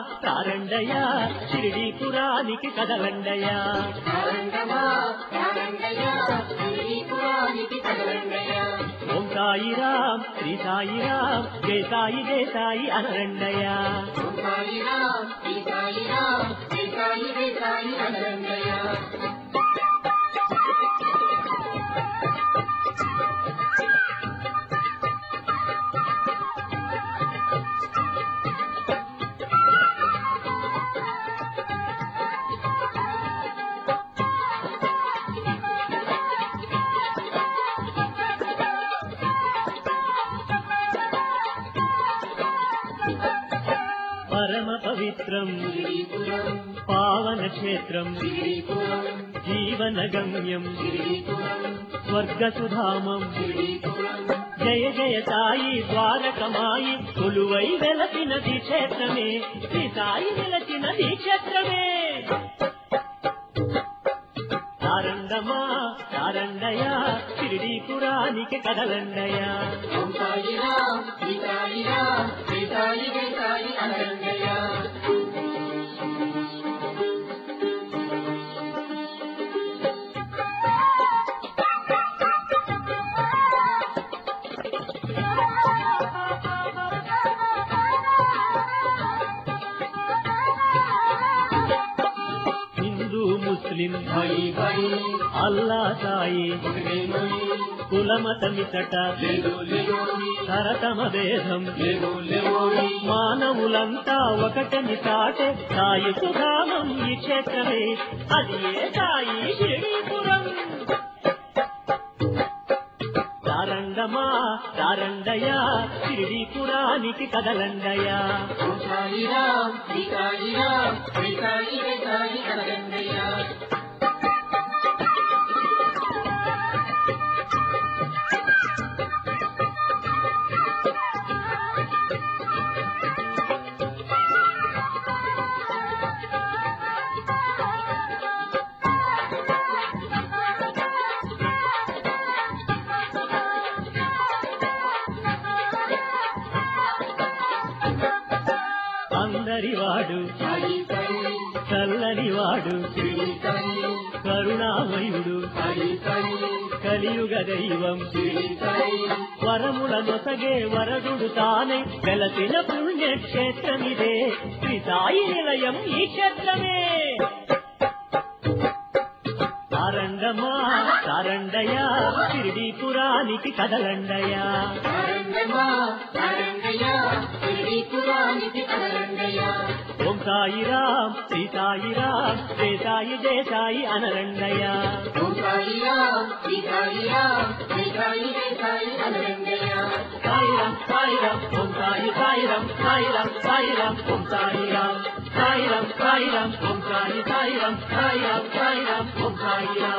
తారండయ్యా షిరిడీపురానికి కదలండయ్యా తారండమా తారండయ్యా శ్రీపురానికి కదలండయ్యా ఓం సాయిరాం శ్రీ సాయిరాం జై సాయి జై సాయి అనరండయ్యా ఓం సాయిరాం శ్రీ సాయిరాం శ్రీ సాయి జై సాయి కదలండయ్యా పరమ పవిత్రం శ్రీపురం పావన క్షేత్రం శ్రీపురం జీవన గమ్యం శ్రీపురం స్వర్గసుధామం శ్రీపురం జయ జయ సాయి ద్వారకమాయి కొలువై వెలసినది క్షేత్రమే శ్రీ సాయి వెలసినది క్షేత్రమే తారండమా తారండయా షిరిడీపురానికి కదలండయా ఓం సాయిరాం శ్రీ సాయిరాం శ్రీ సాయి జై సాయి కదలండయ్యా హిందూ ముస్లిం భాయి భాయి అల్లా సాయి ఒకటే మయి కులమతమితట లేదు లేవోని తరతమ భేదం లేవు లేవోని మానవులంతా ఒకటని సాటే సాయి సుధామం ఈ క్షేత్రమే అది ఏ సాయి షిరిడీపురం తారండమా తారండయా షిరిడీపురానికి కదలండయా ఓం సాయిరాం శ్రీ సాయిరాం శ్రీ సాయి జై సాయి కదలండయ్యా అందరి వాడు సాయి సాయి చల్లని వాడు శ్రీ సాయి కరుణామయుడు సాయి సాయి కలియుగ దైవం శ్రీ సాయి వరముల నొసగే వరదుడు తానే వెలసిన పుణ్యక్షేత్రమిదే శ్రీ సాయి నిలయం ఈ క్షేత్రమే తారండమా తారండయా షిరిడీపురానికి కదలండయా తారండమా తారండయ్యా శ్రీపురానికి కదలండయ్యా ఓం సాయిరాం శ్రీ సాయిరాం జయ సాయి జయ సాయి అనరండయా ఓం సాయిరాం శ్రీ సాయిరాం శ్రీ సాయి జై సాయి కదలండయ్యా సాయిరాం సాయిరాం ఓం సాయి సాయిరాం సాయిరాం సాయిరాం ఓం సాయిరాం సాయిరాం సాయిరాం ఓం సాయి సాయిరాం సాయిరాం సాయిరాం ఓం సాయిరాం